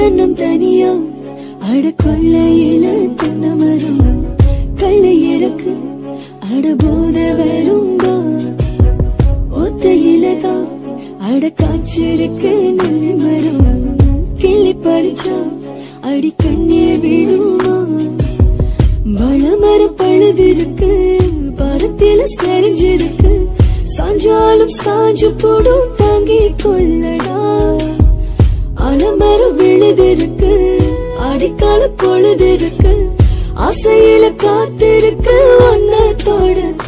தன்னம் தனியா அட கொள்ளையில தென்னமரம் கள்ளை இறக்கு அட போத வரும்பா ஒத்தையிலதான் அட காய்ச்சிருக்கு நெல்லி மரம் கிள்ளி பறிச்சா அடி கண்ணீர் விழுமா வளமரம் பழுதிருக்கு பருத்தில செறிஞ்சிருக்கு சாஞ்சாலும் சாஞ்சு போடும் தாங்கி கொள்ளடா அலமரம் விழுதிருக்கு அடிக்கால பொழுதிருக்கு ஆசையில காத்திருக்கு ஒன்ன தோட